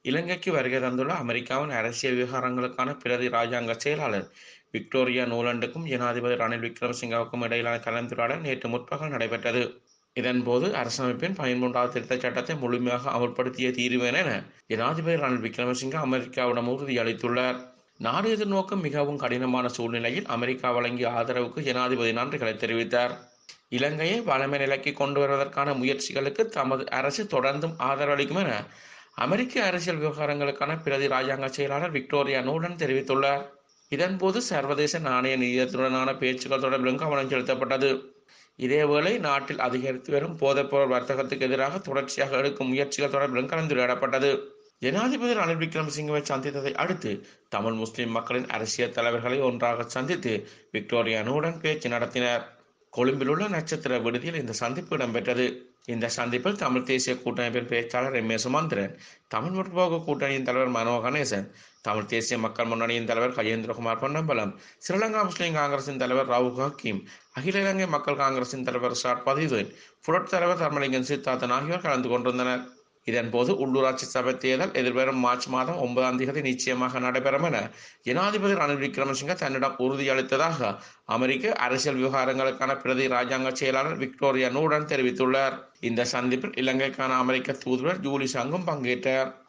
இலங்கைக்கு வருகை தந்துள்ள அமெரிக்காவின் அரசியல் விவகாரங்களுக்கான பிரதி ராஜாங்க செயலாளர் விக்டோரியா நூலண்டுக்கும் ஜனாதிபதி ரணில் விக்ரமசிங்கவுக்கும் இடையிலான கலந்துரையாடல் நேற்று முற்பகல் நடைபெற்றது இதன்போது அரசமைப்பின் பதிமூன்றாவது திருத்தச் சட்டத்தை முழுமையாக அமல்படுத்திய தீர்வேன் என ஜனாதிபதி ரணில் விக்ரமசிங்க அமெரிக்காவிடம் உறுதியளித்துள்ளார் நாடு எதிர்நோக்கும் மிகவும் கடினமான சூழ்நிலையில் அமெரிக்கா வழங்கிய ஆதரவுக்கு ஜனாதிபதி நன்றிகளை தெரிவித்தார் இலங்கையை வளமை நிலைக்கு கொண்டு வருவதற்கான முயற்சிகளுக்கு தமது அரசு தொடர்ந்தும் ஆதரவளிக்கும் என அமெரிக்க அரசியல் விவகாரங்களுக்கான பிரதி ராஜாங்க செயலாளர் விக்டோரியா நூடன் தெரிவித்துள்ளார் இதன்போது சர்வதேச நாணய நிதியத்துடனான பேச்சுக்கள் தொடர்பிலும் கவனம் செலுத்தப்பட்டது இதேவேளை நாட்டில் அதிகரித்து வரும் போதைப்பொருள் வர்த்தகத்துக்கு எதிராக தொடர்ச்சியாக எடுக்கும் முயற்சிகள் தொடர்பிலும் கலந்துரையாடப்பட்டது ஜனாதிபதி ரணில் விக்ரமசிங்கவை சந்தித்ததை அடுத்து தமிழ் முஸ்லிம் மக்களின் அரசியல் தலைவர்களை ஒன்றாக சந்தித்து விக்டோரியா நூடன் பேச்சு நடத்தினர் கொழும்பில் உள்ள நட்சத்திர விடுதியில் இந்த சந்திப்பு இடம்பெற்றது இந்த சந்திப்பில் தமிழ் தேசிய கூட்டமைப்பின் பேச்சாளர் எம் ஏ சுமந்திரன் தமிழ் முற்போக்கு கூட்டணியின் தலைவர் மனோ கணேசன் தமிழ் தேசிய மக்கள் முன்னணியின் தலைவர் கஜேந்திரகுமார் பொன்னம்பலம் ஸ்ரீலங்கா முஸ்லிம் காங்கிரசின் தலைவர் ரவுப் ஹக்கீம் அகில இலங்கை மக்கள் காங்கிரசின் தலைவர் ஷாட் பதிதுன் புரட் தலைவர் தர்மலிங்கன் சித்தார்த்தன் ஆகியோர் கலந்து கொண்டிருந்தனர் இதன்போது உள்ளூராட்சி சபை தேர்தல் எதிர்வரும் மார்ச் மாதம் ஒன்பதாம் தேதி நிச்சயமாக நடைபெறும் என ஜனாதிபதி ரணில் விக்ரமசிங்க தன்னிடம் உறுதியளித்ததாக அமெரிக்க அரசியல் விவகாரங்களுக்கான பிரதி ராஜாங்க செயலாளர் விக்டோரியா நூடன் தெரிவித்துள்ளார் இந்த சந்திப்பில் இலங்கைக்கான அமெரிக்க தூதுவர் ஜூலி சங்கும் பங்கேற்றார்